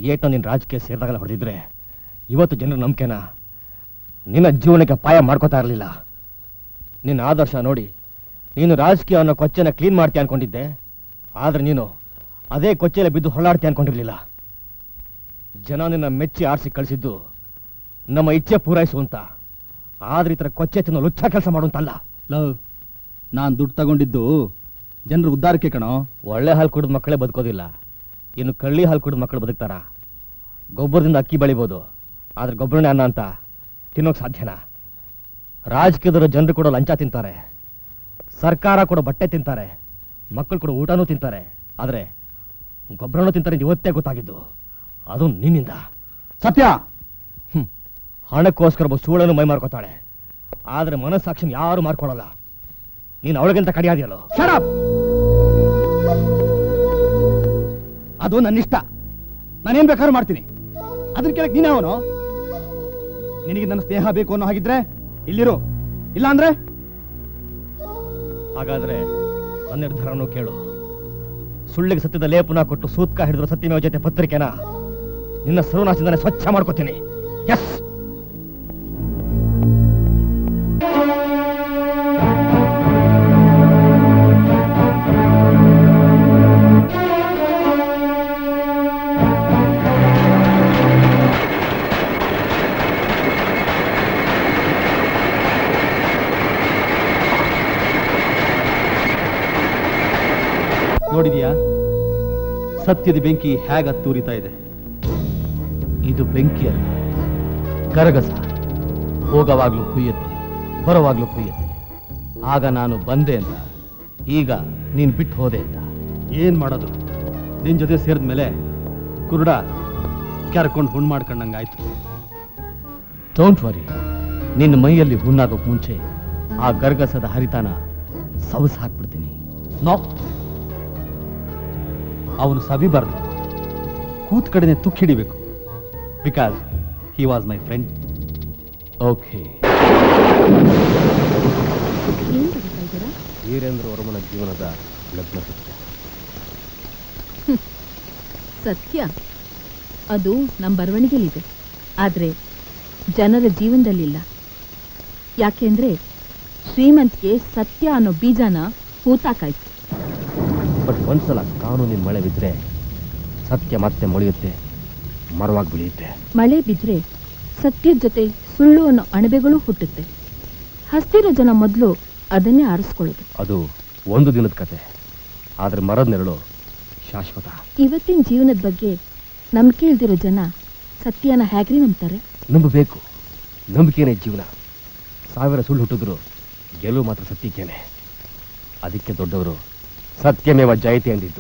ಏಟು ನಿನ್ನ ರಾಜಕೀಯ ಸೇರಿದಾಗಲ್ಲ ಹೊಡೆದಿದ್ರೆ ಇವತ್ತು ಜನರ ನಂಬಿಕೆನ ನಿನ್ನ ಜೀವನಕ್ಕೆ ಪಾಯ ಮಾಡ್ಕೋತಾ ಇರಲಿಲ್ಲ ನಿನ್ನ ಆದರ್ಶ ನೋಡಿ ನೀನು ರಾಜಕೀಯ ಅನ್ನೋ ಕೊಚ್ಚೆನ ಕ್ಲೀನ್ ಮಾಡ್ತೀಯ ಅನ್ಕೊಂಡಿದ್ದೆ ಆದ್ರೆ ನೀನು ಅದೇ ಕೊಚ್ಚೆಲೆ ಬಿದ್ದು ಹೊರಳಾಡ್ತೀಯ ಅನ್ಕೊಂಡಿರ್ಲಿಲ್ಲ ಜನ ನಿನ್ನ ಮೆಚ್ಚಿ ಆರಿಸಿ ಕಳಿಸಿದ್ದು ನಮ್ಮ ಇಚ್ಛೆ ಪೂರೈಸು ಅಂತ ಆದ್ರೆ ಈ ಥರ ಕೊಚ್ಚೆ ತಿನ್ನೋ ಲುಚ್ಚ ಕೆಲಸ ಮಾಡುವಂತಲ್ಲ ಲವ್ ನಾನು ದುಡ್ಡು ತಗೊಂಡಿದ್ದು ಜನರ ಉದ್ಧಾರಕ್ಕೆ ಕಣೋ ಒಳ್ಳೆ ಹಾಲು ಕುಡಿದ ಮಕ್ಕಳೇ ಬದುಕೋದಿಲ್ಲ ಇನ್ನು ಕಳ್ಳಿ ಹಾಲು ಕುಡಿದ ಮಕ್ಕಳು ಬದುಕ್ತಾರ ಗೊಬ್ಬರದಿಂದ ಅಕ್ಕಿ ಬೆಳಿಬೋದು ಆದ್ರೆ ಗೊಬ್ಬರನೇ ಅನ್ನ ಅಂತ ತಿನ್ನೋಕ್ ಸಾಧ್ಯನಾ ರಾಜಕೀಯದವರು ಜನರು ಕೂಡ ಲಂಚ ತಿಂತಾರೆ ಸರ್ಕಾರ ಕೂಡ ಬಟ್ಟೆ ತಿಂತಾರೆ ಮಕ್ಕಳು ಕೂಡ ಊಟನೂ ತಿಂತಾರೆ ಆದರೆ ಗೊಬ್ಬರನೂ ತಿಂತಾರೆ ಅಂತ ಇವತ್ತೇ ಗೊತ್ತಾಗಿದ್ದು ಅದು ನಿನ್ನಿಂದ ಸತ್ಯ ಹ್ಮ್. ಹಣಕ್ಕೋಸ್ಕರ ಒಬ್ಬ ಸೂಳನ್ನು ಮೈ ಮಾರ್ಕೋತಾಳೆ ಆದ್ರೆ ಮನಸ್ಸಾಕ್ಷಿನ ಯಾರು ಮಾರ್ಕೊಳ್ಳಲ್ಲ ನೀನು ಅವಳಿಗಿಂತ ಕಡಿಯಾದಿಯಲ್ಲೋ ಶರಪ್ ಅದು ನನ್ನ ಇಷ್ಟ ನಾನೇನ್ ಬೇಕಾದ್ರೂ ಮಾಡ್ತೀನಿ ಅದನ್ನ ಕೇಳಕ್ ನೀನೇ ಅವನು ನಿನಗೆ ನನ್ನ ಸ್ನೇಹ ಬೇಕು ಅನ್ನೋ ಹಾಗಿದ್ರೆ ಇಲ್ಲಿರು ಇಲ್ಲ ಅಂದ್ರೆ ಹಾಗಾದ್ರೆ ನನ್ನ ನಿರ್ಧಾರನೂ ಕೇಳು ಸುಳ್ಳಿಗೆ ಸತ್ಯದ ಲೇಪನ ಕೊಟ್ಟು ಸೂತ್ಕ ಹಿಡಿದ್ರು ಸತ್ಯಮೇವ ಜೊತೆ ಪತ್ರಿಕೆನ ನಿನ್ನ ಸರ್ವನಾಶದಿಂದಲೇ ಸ್ವಚ್ಛ ಮಾಡ್ಕೋತೀನಿ ಎಸ್ ನೋಡಿದ್ಯಾ ಸತ್ಯದ ಬೆಂಕಿ ಹೇಗ ತೂರಿತಾ ಇದೆ ಇದು ಬೆಂಕಿ ಅಲ್ಲ ಗರಗಸ ಹೋಗವಾಗ್ಲೂ ಕುಯ್ಯುತ್ತೆ ಬರುವಾಗ್ಲೂ ಕುಯ್ಯುತ್ತೆ ಆಗ ನಾನು ಬಂದೆ ಅಂತ ಈಗ ನೀನ್ ಬಿಟ್ಟು ಹೋದೆ ಅಂತ ಏನ್ ಮಾಡೋದು ನಿನ್ ಜೊತೆ ಸೇರಿದ ಮೇಲೆ ಕುರುಡ ಕೆರ್ಕೊಂಡು ಹುಣ್ ಮಾಡ್ಕೊಂಡಂಗಾಯ್ತು ಡೋಂಟ್ ವರಿ ನಿನ್ನ ಮೈಯಲ್ಲಿ ಹುಣ್ಣಾಗೋಕ್ ಮುಂಚೆ ಆ ಗರ್ಗಸದ ಹರಿತಾನ ಸವಸ್ ಹಾಕ್ಬಿಡ್ತೀನಿ ನೋ ಅವನು ಸವಿಬಾರ್ದು ಕೂತ್ ಕಡೆನೆ ತುಕ್ಕಿಡಿಬೇಕು because he was my friend okay ಏನ್ ಬರೀತಾ ಇದ್ದೀರಾ ವೀರೇಂದ್ರ ವರ್ಮನ ಜೀವನದ ಲಗ್ನ ಸತ್ಯ ಸತ್ಯ ಅದು ನಮ್ಮ ಬರವಣಿಗೆಲಿದೆ ಆದರೆ ಜನರ ಜೀವನದಲ್ಲಿಲ್ಲ ಯಾಕೆಂದ್ರೆ ಶ್ರೀಮಂತಿಗೆ ಸತ್ಯ ಅನ್ನೋ ಬೀಜನ ಹೂತಾಕಾಯ್ತು ಬಟ್ ಒಂದ್ಸಲ ಕಾನೂನಿನ ಮಳೆ ಬಿದ್ದರೆ ಸತ್ಯ ಮತ್ತೆ ಮೊಳೆಯುತ್ತೆ ಮರವಾಗಿ ಬೆಳೆಯುತ್ತೆ ಮಳೆ ಬಿದ್ರೆ ಸತ್ಯದ ಜೊತೆ ಸುಳ್ಳು ಅನ್ನೋ ಅಣಬೆಗಳು ಹುಟ್ಟುತ್ತೆ ಹಸ್ತಿರೋ ಜನ ಮೊದಲು ಅದನ್ನೇ ಆರಿಸ್ಕೊಳ್ಳೋದು ಅದು ಒಂದು ದಿನದ ಕತೆ ಆದ್ರೆ ಮರದ ನೆರಳು ಶಾಶ್ವತ ಇವತ್ತಿನ ಜೀವನದ ಬಗ್ಗೆ ನಂಬಿಕೆ ಇಲ್ದಿರೋ ಜನ ಸತ್ಯನ ಹೇಗ್ರಿ ನಂಬ್ತಾರೆ ನಂಬಬೇಕು ನಂಬಿಕೆನೇ ಜೀವನ ಸಾವಿರ ಸುಳ್ಳು ಹುಟ್ಟಿದ್ರು ಗೆಲುವು ಮಾತ್ರ ಸತ್ಯಕ್ಕೇನೆ ಅದಕ್ಕೆ ದೊಡ್ಡವರು ಸತ್ಯಮೇವ ಜಯತೆ ಅಂದಿದ್ದು